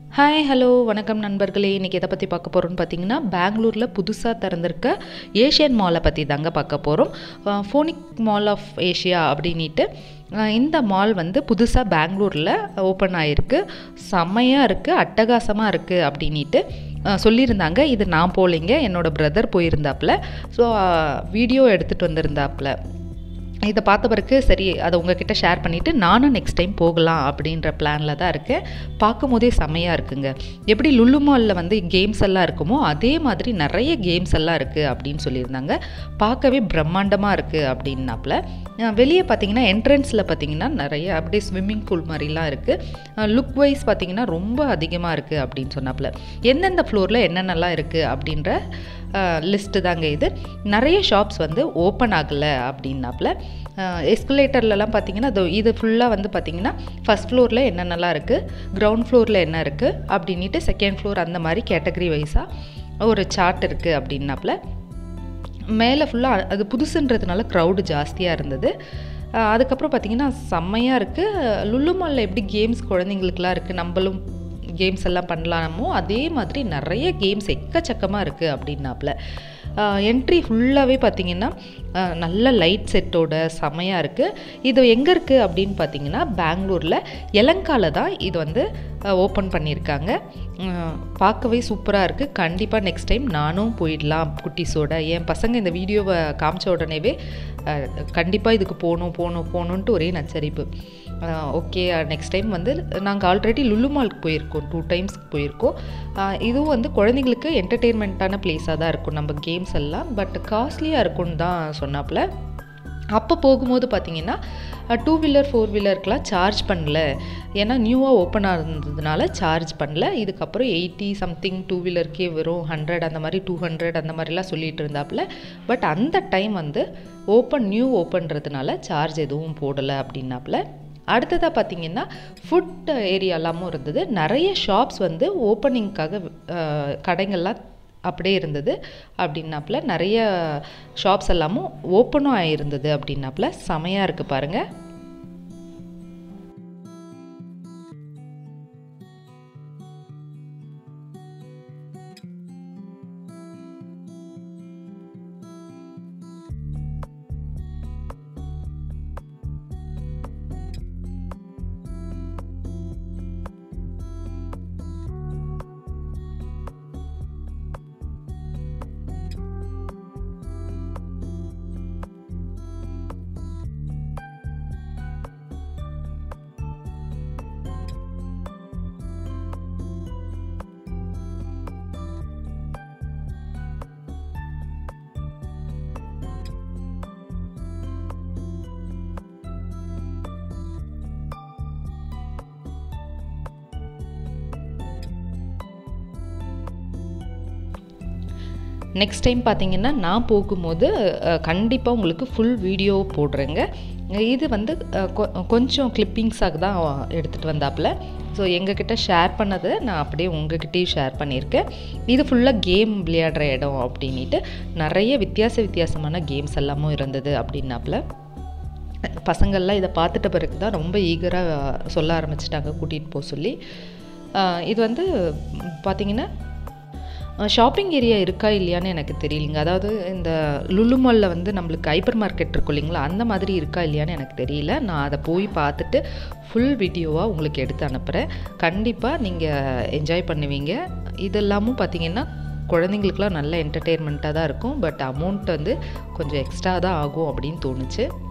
hi hello வணக்கம் நண்பர்களே இன்றைக்கி எதை பற்றி பார்க்க போகிறோம்னு பார்த்தீங்கன்னா பெங்களூரில் புதுசாக திறந்திருக்க ஏஷியன் மாலை பற்றி தாங்க பார்க்க போகிறோம் ஃபோனிக் மால் ஆஃப் ஏஷியா அப்படின்ட்டு அஹ் இந்த மால் வந்து புதுசாக பெங்களூரில் ஓப்பன் ஆகிருக்கு செம்மையாக இருக்குது அட்டகாசமாக இருக்குது அப்படின்ட்டு அஹ் சொல்லியிருந்தாங்க இது நான் போகலைங்க என்னோடய பிரதர் போயிருந்தாப்புல ஸோ வீடியோ எடுத்துகிட்டு வந்திருந்தாப்புல இதை பார்த்த பிறகு சரி அதை உங்ககிட்ட ஷேர் பண்ணிவிட்டு நானும் நெக்ஸ்ட் டைம் போகலாம் அப்படின்ற பிளானில் தான் இருக்கேன் பார்க்கும் போதே செம்மையாக இருக்குங்க எப்படி லுல்லு மாலில் வந்து கேம்ஸ் எல்லாம் இருக்குமோ அதே மாதிரி நிறைய கேம்ஸ் எல்லாம் இருக்குது அப்படின்னு சொல்லியிருந்தாங்க பார்க்கவே பிரம்மாண்டமாக இருக்குது அப்படின்னாப்புல வெளியே பார்த்தீங்கன்னா என்ட்ரன்ஸில் பார்த்தீங்கன்னா நிறைய அப்படியே ஸ்விம்மிங் பூல் மாதிரிலாம் இருக்குது லுக் வைஸ் பார்த்தீங்கன்னா ரொம்ப அதிகமாக இருக்குது அப்படின்னு சொன்னாப்புல எந்தெந்த ஃப்ளோரில் என்னென்னலாம் இருக்குது அப்படின்ற லிஸ்ட்டு தாங்க இது நிறைய ஷாப்ஸ் வந்து ஓப்பன் ஆகலை அப்படின்னாப்புல எஸ்குலேட்டர்லலாம் பார்த்தீங்கன்னா அது இது ஃபுல்லாக வந்து பார்த்தீங்கன்னா ஃபஸ்ட் ஃப்ளோரில் என்னென்னலாம் இருக்குது கிரவுண்ட் ஃப்ளோரில் என்ன இருக்குது அப்படின்ட்டு செகண்ட் ஃப்ளோர் அந்த மாதிரி கேட்டகரி வைஸாக ஒரு சார்ட் இருக்குது அப்படின்னாப்புல மேலே ஃபுல்லாக அது புதுசுன்றதுனால க்ரௌடு ஜாஸ்தியாக இருந்தது அஹ் அதுக்கப்புறம் பார்த்தீங்கன்னா செம்மையாக இருக்குது லுல்லு மாலில் எப்படி கேம்ஸ் குழந்தைங்களுக்குலாம் இருக்குது நம்மளும் கேம்ஸ் எல்லாம் பண்ணலாமோ அதே மாதிரி நிறைய கேம்ஸ் எக்கச்சக்கமாக இருக்குது அப்படின்னாப்புல என்ட்ரி ஃபுல்லாகவே பார்த்தீங்கன்னா அஹ் நல்ல லைட் செட்டோட செமையாக இருக்குது இது எங்கே இருக்குது அப்படின்னு பார்த்தீங்கன்னா பெங்களூரில் எலங்கால தான் இது வந்து ஓப்பன் பண்ணியிருக்காங்க அஹ் பார்க்கவே சூப்பராக இருக்குது கண்டிப்பாக நெக்ஸ்ட் டைம் நானும் போயிடலாம் குட்டீஸோட என் பசங்க இந்த வீடியோவை காமிச்ச உடனேவே கண்டிப்பாக இதுக்கு போகணும் போகணும் போகணுன்ட்டு ஒரே நச்சரிப்பு ஓகே நெக்ஸ்ட் டைம் வந்து நாங்கள் ஆல்ரெடி லுல்லு மால்க்கு போயிருக்கோம் டூ டைம்ஸ்க்கு போயிருக்கோம் அஹ் இதுவும் வந்து குழந்தைங்களுக்கு என்டர்டெயின்மெண்ட்டான பிளேஸாக தான் இருக்கும் நம்ம கேம்ஸ் எல்லாம் பட் காஸ்ட்லியாக இருக்கும்னு தான் சொன்னாப்புல அப்போ போகும்போது பார்த்தீங்கன்னா டூ வீலர் ஃபோர் வீலருக்கெலாம் சார்ஜ் பண்ணல ஏன்னா நியூவாக ஓப்பன் ஆனதுனால சார்ஜ் பண்ணல இதுக்கப்புறம் எயிட்டி சம்திங் டூ வீலருக்கே வரும் ஹண்ட்ரட் அந்த மாதிரி டூ ஹண்ட்ரட் அந்த மாதிரிலாம் சொல்லிட்டு இருந்தாப்புல பட் அந்த டைம் வந்து ஓப்பன் நியூ ஓப்பன்றதுனால சார்ஜ் எதுவும் போடலை அப்படின்னாப்புல அடுத்ததாக பார்த்தீங்கன்னா ஃபுட் ஏரியாலாமும் இருந்தது நிறைய ஷாப்ஸ் வந்து ஓப்பனிங்க்காக கடைகள்லாம் அப்படியே இருந்தது அப்படின்னாப்புல நிறைய ஷாப்ஸ் எல்லாமும் ஓப்பனும் ஆகிருந்தது அப்படின்னாப்புல செமையாக இருக்குது பாருங்கள் நெக்ஸ்ட் டைம் பார்த்தீங்கன்னா நான் போகும்போது கண்டிப்பாக உங்களுக்கு ஃபுல் வீடியோ போடுறேங்க இது வந்து கொஞ்சம் கிளிப்பிங்ஸாக தான் எடுத்துகிட்டு வந்தாப்புல ஸோ எங்ககிட்ட ஷேர் பண்ணதை நான் அப்படியே உங்ககிட்டயும் ஷேர் பண்ணியிருக்கேன் இது ஃபுல்லாக கேம் விளையாடுற இடம் அப்படின்ட்டு நிறைய வித்தியாச வித்தியாசமான கேம்ஸ் எல்லாமும் இருந்தது அப்படின்னாப்புல பசங்கள்லாம் இதை பார்த்துட்ட பிறகு தான் ரொம்ப ஈகராக சொல்ல ஆரம்பிச்சிட்டாங்க கூட்டிகிட்டு போக சொல்லி இது வந்து பார்த்திங்கன்னா ஷாப்பிங் ஏரியா இருக்கா இல்லையான்னு எனக்கு தெரியலைங்க அதாவது இந்த லுலு மாலில் வந்து நம்மளுக்கு ஹைப்பர் மார்க்கெட் இருக்கும் இல்லைங்களா அந்த மாதிரி இருக்கா இல்லையான்னு எனக்கு தெரியல நான் அதை போய் பார்த்துட்டு ஃபுல் வீடியோவாக உங்களுக்கு எடுத்து அனுப்புகிறேன் கண்டிப்பாக நீங்கள் என்ஜாய் பண்ணுவீங்க இதெல்லாமும் பார்த்தீங்கன்னா குழந்தைங்களுக்குலாம் நல்ல என்டர்டெயின்மெண்ட்டாக தான் இருக்கும் பட் அமௌண்ட் வந்து கொஞ்சம் எக்ஸ்ட்ரா தான் ஆகும் அப்படின்னு தோணுச்சு